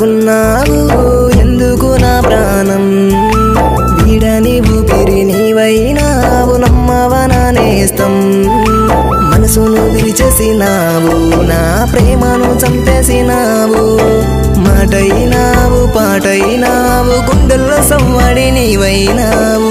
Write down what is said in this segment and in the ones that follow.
ఉన్నావు ఎందుకు నా ప్రాణం వీడని ఊపిరి నీవైనావు నమ్మవనా నేస్తం మనసును విరిచేసినావు నా ప్రేమను చంపేసినావు మాటైనావు పాటైనావు గుండెల్లో సవ్వడి నీవైనావు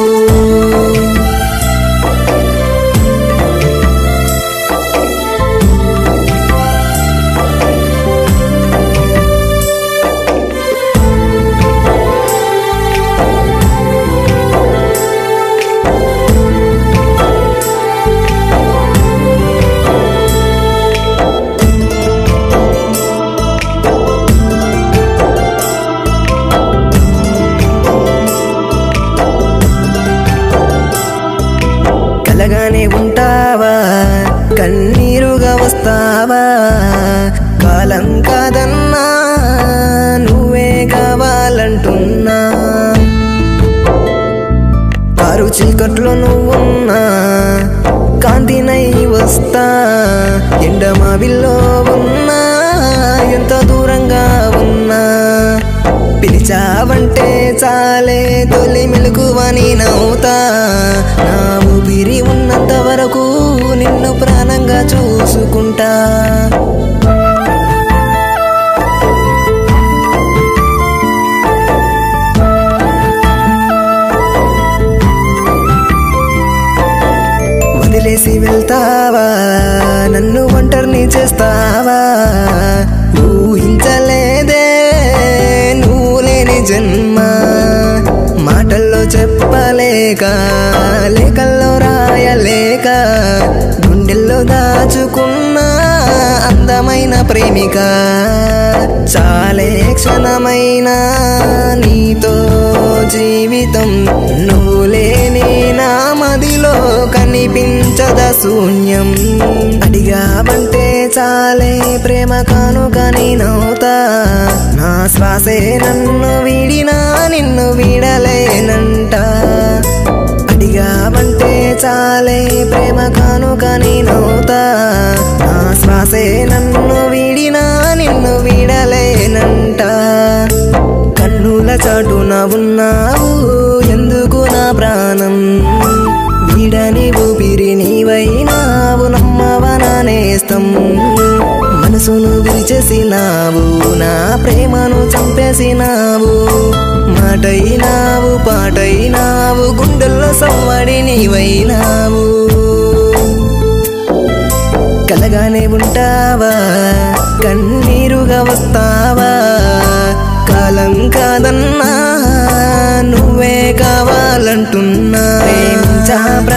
కలగానే ఉంటావా కన్నీరుగా వస్తావా కాలం కాదన్నా నువ్వే కావాలంటున్నా కారు చీకట్లో నువ్వున్నా కాంతినై వస్తా ఎండమావిల్లో ఉన్నా ఎంత దూరంగా ఉన్నా పిలిచావంటే చాలే తొలి మెలకువని నవ్వుతా నా ఊపిరి ఉన్నంత వరకు నిన్ను ప్రాణంగా చూసుకుంటా వదిలేసి వెళ్తావా నన్ను ఒంటరిని చేస్తావా ఊహించలేదే నువ్వు లేని జన్మ మాటల్లో చెప్పలేక లేఖల్లో రాయలేక గుండెల్లో దాచుకున్న అందమైన ప్రేమిక చాలే క్షణమైన నీతో జీవితం నువ్వు లేని నా మదిలో కనిపించద శూన్యం అడిగావంటే చాలే ప్రేమ కానుకని నవ్వుతా నా శ్వాసే నన్ను వీడినా నిన్ను వీడలేనంట అడిగావంటే చాలే ప్రేమ కానుకని నవ్వుతా నా శ్వాసే నన్ను వీడినా నిన్ను వీడలేనంట కన్నుల చాటున ఉన్నావు ఎందుకు నా ప్రాణం వీడని ఊపిరి నీవైనావు నమ్మవనా నేస్తం మనసును విరిచేసినావు నా ప్రేమను చంపేసినావు మాటైనావు పాటైనావు గుండెల్లో సవ్వడి నీవైనావు కలగానే ఉంటావా కన్నీరుగా వస్తావా కాలం కాదన్నా నువ్వే కావాలంటున్నా ప్రేమించా